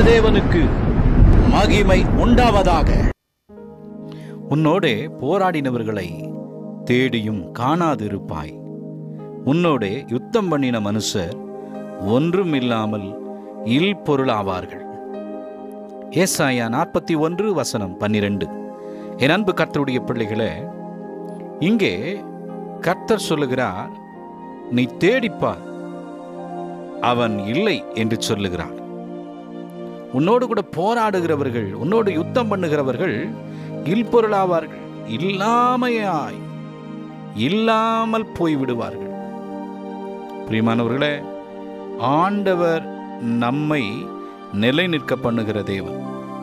தேவனுக்கு மகிமை உண்டாவதாக உன்னோடே போராடினவர்களை தேடியும் காணாதிருப்பாய் உன்னோடே யுத்தம் பண்ணின மனுஷர் ஒன்றும் இல்லாமல் இல் பொருளாவார்கள் ஏசாயா நாற்பத்தி ஒன்று வசனம் பன்னிரண்டு என் அன்பு கர்த்தருடைய பிள்ளைகளே இங்கே கர்த்தர் சொல்லுகிறார் நீ தேடிப்பார் அவன் இல்லை என்று சொல்லுகிறார் உன்னோடு கூட போராடுகிறவர்கள் உன்னோடு யுத்தம் பண்ணுகிறவர்கள் இல்பொருளாவார்கள் இல்லாமையாய் இல்லாமல் போய்விடுவார்கள் பிரியமானவர்களே ஆண்டவர் நம்மை நிலை நிற்க பண்ணுகிற தேவன்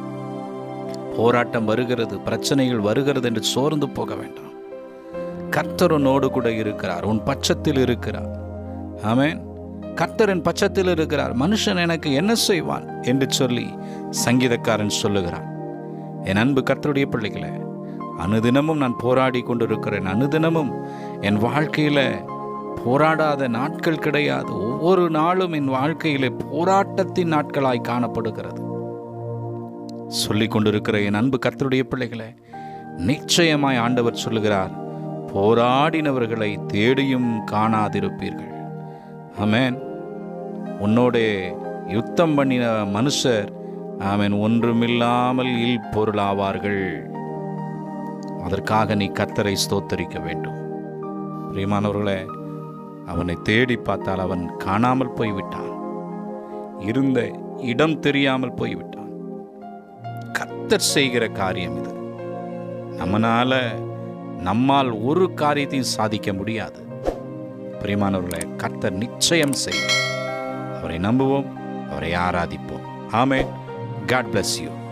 போராட்டம் வருகிறது பிரச்சனைகள் வருகிறது என்று சோர்ந்து போக வேண்டாம் கர்த்தர் உன்னோடு கூட இருக்கிறார் உன் பட்சத்தில் இருக்கிறார் ஆமென் கர்த்தரின் பட்சத்தில் இருக்கிறார் மனுஷன் எனக்கு என்ன செய்வான் என்று சொல்லி சங்கீதக்காரன் சொல்லுகிறான் என் அன்பு கர்த்தருடைய பிள்ளைகளே அனுதினமும் நான் போராடி கொண்டிருக்கிறேன் அனுதினமும் என் வாழ்க்கையில போராடாத நாட்கள் கிடையாது ஒவ்வொரு நாளும் என் வாழ்க்கையிலே போராட்டத்தின் நாட்களாய் காணப்படுகிறது சொல்லிக் கொண்டிருக்கிற என் அன்பு கர்த்தருடைய பிள்ளைகளே நிச்சயமாய் ஆண்டவர் சொல்லுகிறார் போராடினவர்களை தேடியும் காணாதிருப்பீர்கள் ஆமென் உன்னோடே யுத்தம் பண்ணின மனுஷர் ஆமென் ஒன்றுமில்லாமல் இல் பொருளாவார்கள் அதற்காக நீ கர்த்தரை ஸ்தோத்தரிக்க வேண்டும் பிரியமானவர்களே அவனை தேடி பார்த்தால் அவன் காணாமல் போய்விட்டான் இருந்த இடம் தெரியாமல் போய்விட்டான் கர்த்தர் செய்கிற காரியம் இது நம்மனால நம்மால் ஒரு காரியத்தையும் சாதிக்க முடியாது பிரியமானவர்களே கர்த்தர் நிச்சயம் செய்வார் அவரை நம்புவோம் அவரை ஆராதிப்போம் ஆமே காட் bless யூ